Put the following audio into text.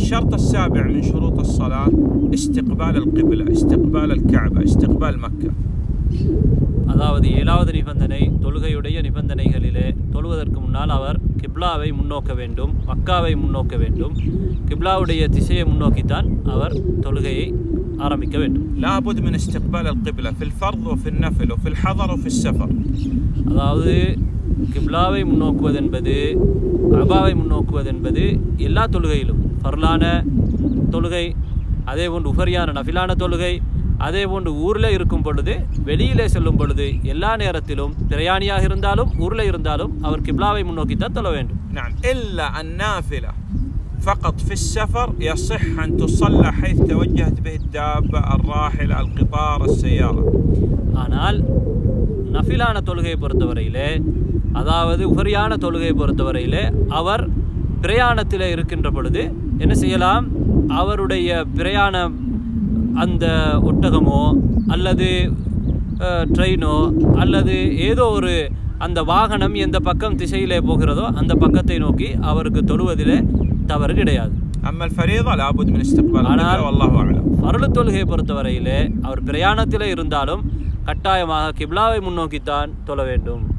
الشرط السابع من شروط الصلاة استقبال القبلة استقبال الكعبة استقبال مكة அதாவது ஏழாவது நிபந்தனை தொழுகையுடைய நிபந்தனைகளிலே தொழுவதற்கு முன்னால் அவர் கிப்லாவை முன்னோக்க வேண்டும் மக்காவை முன்னோக்க வேண்டும் கிப்லாவுடைய திசையை முன்னோக்கித்தான் அவர் தொழுகையை ஆரம்பிக்க வேண்டும் لابد من استقبال القبلة في الفرض وفي النفل وفي الحضر وفي السفر அதாவது கிப்லாவை முன்னோக்குவது என்பது கபாவை முன்னோக்குவது என்பது எல்லா தொழுகையிலும் ஃபர்லான தொழுகை அதே போன்று உஃபரியான நஃபிலான தொழுகை அதே போன்று ஊரில் இருக்கும் பொழுது வெளியிலே செல்லும் பொழுது எல்லா நேரத்திலும் பிரயாணியாக இருந்தாலும் ஊரில் இருந்தாலும் அவர் கிப்லாவை முன்னோக்கித்தான் தொழ வேண்டும் نعم إلا النافلة فقط في السفر يصح أن تصلى حيث توجهت به الدابة الراحلة القطار السيارة ஆனால் நஃபிலான தொழுகையை பொறுத்தவரையிலே அதாவது உபரியான தொழுகையை பொறுத்தவரையிலே அவர் பிரயாணத்தில் இருக்கின்ற பொழுது என்ன செய்யலாம் அவருடைய பிரயாணம் அந்த ஒட்டகமோ அல்லது அஹ், ட்ரெயினோ அல்லது ஏதோ ஒரு அந்த வாகனம் எந்த பக்கம் திசையிலே போகிறதோ அந்த பக்கத்தை நோக்கி அவருக்கு தொழுவதிலே தவறு கிடையாது أما الفريضة لابد من استقبال ஆனால் القبلة والله أعلم பரலு தொழுகையை பொறுத்தவரையிலே அவர் பிரயாணத்தில் இருந்தாலும் கட்டாயமாக கிப்லாவை முன்னோக்கித்தான் தொழ வேண்டும்